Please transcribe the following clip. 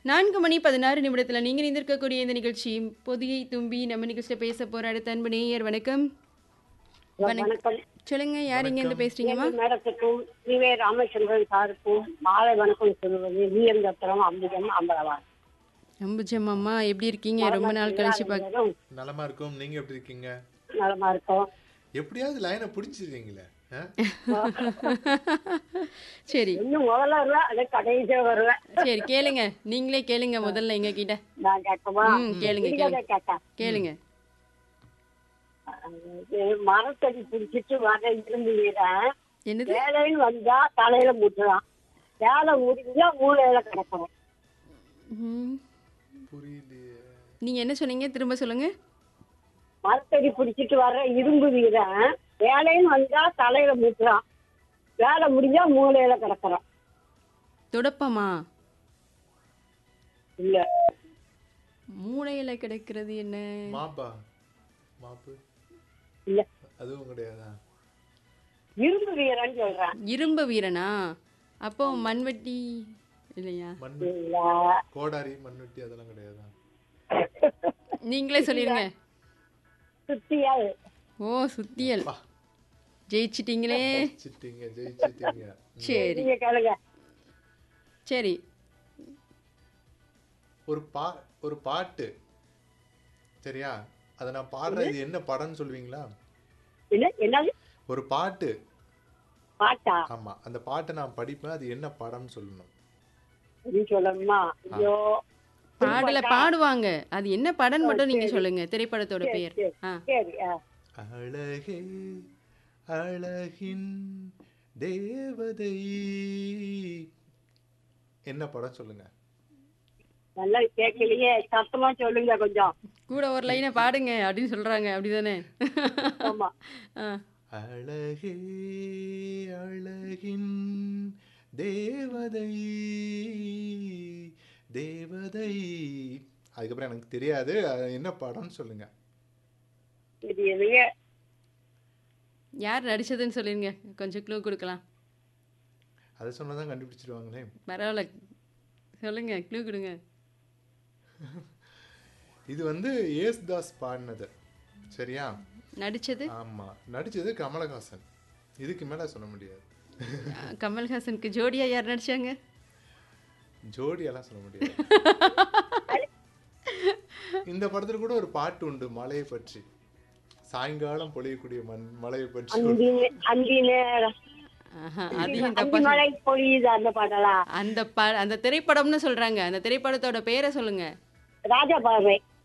நான்கு மணி பதினாறு நிமிடத்தில் நீங்கள் இணைந்திருக்கக்கூடிய இந்த நிகழ்ச்சி பொதியை தும்பி நம்ம நிகழ்ச்சியில் பேச போகிற அடுத்த அன்பு நேயர் வணக்கம் வணக்கம் சொல்லுங்க யார் இங்க இருந்து பேசுறீங்கம்மா மேடத்துக்கும் ஸ்ரீவே ராமச்சந்திரன் சாருக்கும் மாலை வணக்கம் சொல்வது விஎம் தத்திரம் அம்பிகம் அம்பலவான் அம்புஜம் அம்மா எப்படி இருக்கீங்க ரொம்ப நாள் கழிச்சு பார்க்க நலமா இருக்கும் நீங்க எப்படி இருக்கீங்க நலமா இருக்கும் எப்படியாவது லைனை பிடிச்சிடுறீங்களே ஆ? சரி இன்னும் முதல்ல வரல அது கடைசியா வருவேன் சரி கேளுங்க நீங்களே கேளுங்க முதல்ல எங்க கிட்ட நான் கேட்கமா ம், கேளுங்க, நீங்க கேட்டேன் கேளுங்க மரத்தடி பிடிச்சிட்டு வர இரும்பு வீரன் என்னது வேலைன்னு வந்தா தலையில முட்டுறான் வேலை முடிஞ்சா மூளையில கிடக்கணும் ம், புரியலையே நீங்க என்ன சொன்னீங்க திரும்ப சொல்லுங்க மரத்தடி பிடிச்சிட்டு வர்ற இரும்பு வீரன் வேலைன்னு வந்தா தலையில முட்டுறான் வேலை முடிஞ்சா மூளையில கிடக்குறான் துடப்பமா இல்ல மூளையில கிடைக்கிறது என்ன மாப்பா மாப்பு இல்ல அதுவும் கிடையாதா இரும்பு வீரன் சொல்றேன் இரும்பு வீரனா அப்போ மண்வெட்டி இல்லையா மண் இல்ல கோடாரி மண்வெட்டி அதெல்லாம் கிடையாதா நீங்களே சொல்லிருங்க சுத்தியால் ஓ சுத்தியல் ஜெயிச்சிட்டீங்களே ஜெயிச்சிட்டீங்க ஜெயிச்சிட்டீங்க சரி நீங்க கேளுங்க சரி ஒரு பா ஒரு பாட்டு சரியா அதை நான் பாடுறது இது என்ன படம்னு சொல்லுவீங்களா என்ன என்னது ஒரு பாட்டு பாட்டா ஆமா அந்த பாட்டை நான் படிப்பேன் அது என்ன படம்னு சொல்லணும் அப்படின்னு சொல்லணுமா ஐயோ பாடல பாடுவாங்க அது என்ன படம் மட்டும் நீங்க சொல்லுங்க திரைப்படத்தோட பெயர் சரி, ஆ சரி ஆ. அழகே அழகின் தேவதை என்ன படம் சொல்லுங்க நல்லா கேட்கலையே சத்தமா சொல்லுங்க கொஞ்சம் கூட ஒரு லைனை பாடுங்க அப்படின்னு சொல்றாங்க அப்படிதானே ஆமா ஆ அழகே அழகின் தேவதை தேவதை அதுக்கப்புறம் எனக்கு தெரியாது அது என்ன படம்னு சொல்லுங்க இது எதுங்க யார் நடிச்சதுன்னு சொல்லிருங்க கொஞ்சம் க்ளூ கொடுக்கலாம் அதை சொன்னதான் கண்டுபிடிச்சிருவாங்களே பரவாயில்ல சொல்லுங்க க்ளூ கொடுங்க இது வந்து ஏசுதாஸ் பாடினது சரியா நடிச்சது ஆமா நடிச்சது கமலஹாசன் இதுக்கு மேல சொல்ல முடியாது ஆ, கமல்ஹாசனுக்கு ஜோடியா யார் நடிச்சாங்க ஜோடியெல்லாம் சொல்ல முடியாது இந்த படத்துல கூட ஒரு பாட்டு உண்டு மலையை பற்றி சாயங்காலம் பொழியக்கூடிய மண் மலையை பற்றி ஒரு- அந்தி அந்தி நேரம் ஆஹா, அதையும் அந்தி தப்பா மழை பொழியுது அந்த பாடலா அந்த ப அந்த திரைப்படம்னு சொல்றாங்க அந்த திரைப்படத்தோட பேரை சொல்லுங்க ராஜா பார்வை